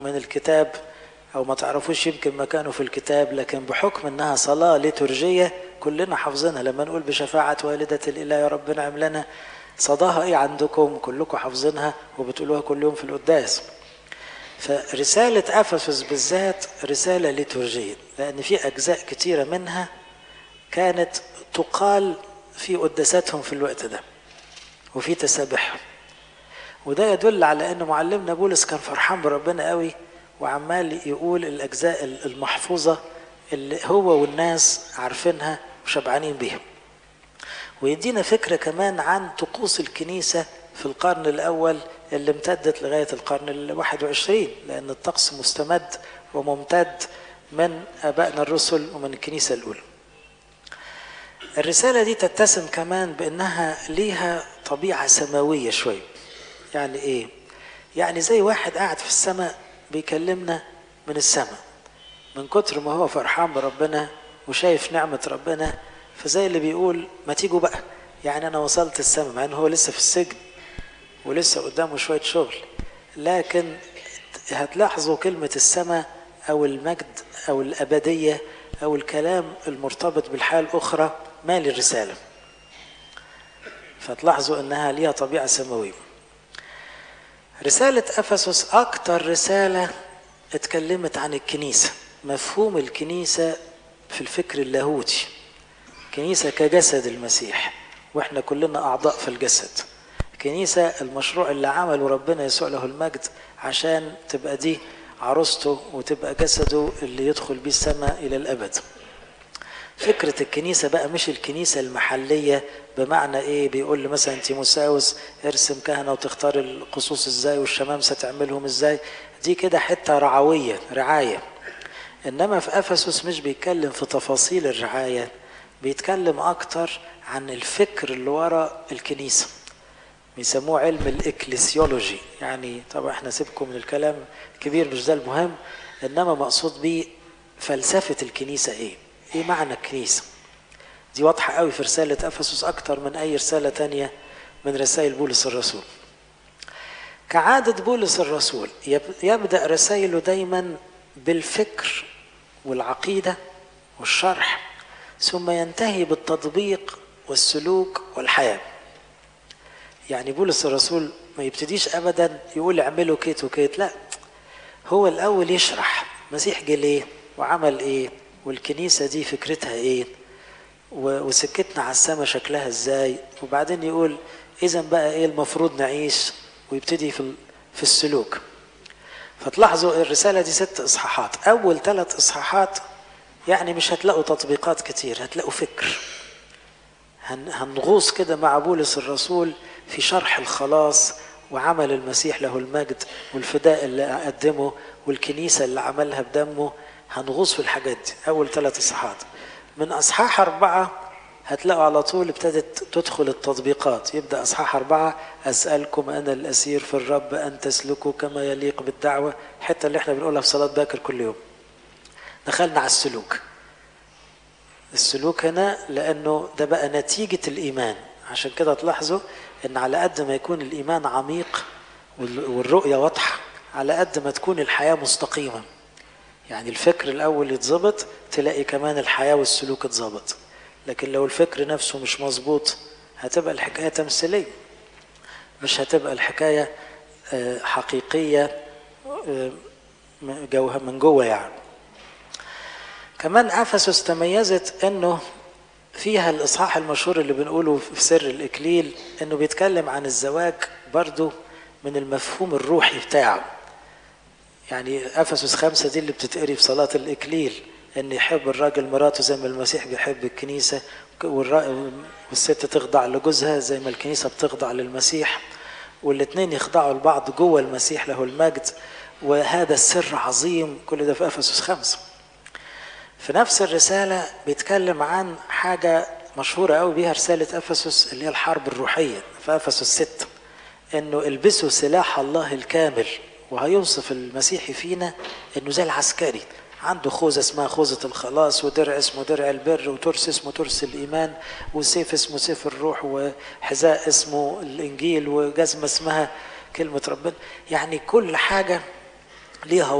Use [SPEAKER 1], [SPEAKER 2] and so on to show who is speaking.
[SPEAKER 1] من الكتاب او ما تعرفوش يمكن مكانه في الكتاب لكن بحكم انها صلاه ليتورجيه كلنا حافظينها لما نقول بشفاعه والده الاله يا رب نعم لنا صداها ايه عندكم كلكم حافظينها وبتقولوها كل يوم في القداس فرساله افسس بالذات رساله ليتورجيه لان في اجزاء كتيره منها كانت تقال في قداساتهم في الوقت ده وفي تسابيحهم وده يدل على ان معلمنا بولس كان فرحان بربنا قوي وعمال يقول الاجزاء المحفوظه اللي هو والناس عارفينها وشبعانين بيها ويدينا فكره كمان عن طقوس الكنيسه في القرن الاول اللي امتدت لغايه القرن ال 21 لان الطقس مستمد وممتد من ابائنا الرسل ومن الكنيسه الاولى. الرساله دي تتسم كمان بانها ليها طبيعه سماويه شويه. يعني ايه؟ يعني زي واحد قاعد في السماء بيكلمنا من السماء من كتر ما هو فرحان بربنا وشايف نعمة ربنا فزي اللي بيقول ما تيجوا بقى يعني أنا وصلت السماء مع إن هو لسه في السجن ولسه قدامه شوية شغل لكن هتلاحظوا كلمة السماء أو المجد أو الأبدية أو الكلام المرتبط بالحياة الأخرى مال الرسالة فتلاحظوا أنها ليها طبيعة سماوية رسالة أفسس أكتر رسالة اتكلمت عن الكنيسة مفهوم الكنيسة في الفكر اللاهوتي كنيسة كجسد المسيح واحنا كلنا أعضاء في الجسد كنيسة المشروع اللي عمله ربنا يسوع له المجد عشان تبقى دي عروسته وتبقى جسده اللي يدخل بيه السماء إلى الأبد فكرة الكنيسة بقى مش الكنيسة المحلية بمعنى ايه بيقول لي مثلا تيموساوس ارسم كهنة وتختار القصوص ازاي والشمامسة تعملهم ازاي دي كده حتة رعوية رعاية انما في افسس مش بيتكلم في تفاصيل الرعاية بيتكلم اكتر عن الفكر اللي ورا الكنيسة بيسموه علم الاكليسيولوجي يعني طبعا احنا سيبكم من الكلام كبير مش ده المهم انما مقصود بيه فلسفة الكنيسة ايه ايه معنى الكنيسة دي واضحة قوي في رسالة أفسس أكتر من أي رسالة تانية من رسائل بولس الرسول كعادة بولس الرسول يبدأ رسائله دايما بالفكر والعقيدة والشرح ثم ينتهي بالتطبيق والسلوك والحياة يعني بولس الرسول ما يبتديش أبدا يقول اعملوا كيت وكيت لا هو الأول يشرح مسيح جه ليه وعمل ايه والكنيسة دي فكرتها ايه وسكتنا على السماء شكلها ازاي وبعدين يقول اذا بقى ايه المفروض نعيش ويبتدي في في السلوك فتلاحظوا الرسالة دي ست اصحاحات اول ثلاث اصحاحات يعني مش هتلاقوا تطبيقات كتير هتلاقوا فكر هنغوص كده مع بولس الرسول في شرح الخلاص وعمل المسيح له المجد والفداء اللي قدمه والكنيسة اللي عملها بدمه هنغوص في الحاجات دي أول ثلاث إصحاحات من أصحاح أربعة هتلاقوا على طول ابتدت تدخل التطبيقات يبدأ أصحاح أربعة أسألكم أنا الأسير في الرب أن تسلكوا كما يليق بالدعوة الحتة اللي احنا بنقولها في صلاة باكر كل يوم دخلنا على السلوك السلوك هنا لأنه ده بقى نتيجة الإيمان عشان كده تلاحظوا أن على قد ما يكون الإيمان عميق والرؤية واضحة على قد ما تكون الحياة مستقيمة يعني الفكر الأول يتظبط تلاقي كمان الحياة والسلوك اتظبط لكن لو الفكر نفسه مش مظبوط هتبقى الحكاية تمثيلية مش هتبقى الحكاية حقيقية جوها من جوه يعني كمان أفسس تميزت أنه فيها الإصحاح المشهور اللي بنقوله في سر الإكليل أنه بيتكلم عن الزواج برضو من المفهوم الروحي بتاعه يعني افسس خمسه دي اللي بتتقري في صلاه الاكليل ان يحب الراجل مراته زي ما المسيح بيحب الكنيسه والست تخضع لجوزها زي ما الكنيسه بتخضع للمسيح والاثنين يخضعوا لبعض جوه المسيح له المجد وهذا السر عظيم كل ده في افسس خمسه في نفس الرساله بيتكلم عن حاجه مشهوره قوي بيها رساله افسس اللي هي الحرب الروحيه في افسس سته انه البسوا سلاح الله الكامل وهيوصف المسيحي فينا انه زي العسكري عنده خوذة اسمها خوذة الخلاص ودرع اسمه درع البر وترس اسمه ترس الإيمان وسيف اسمه سيف الروح وحذاء اسمه الإنجيل وجزمة اسمها كلمة ربنا يعني كل حاجة ليها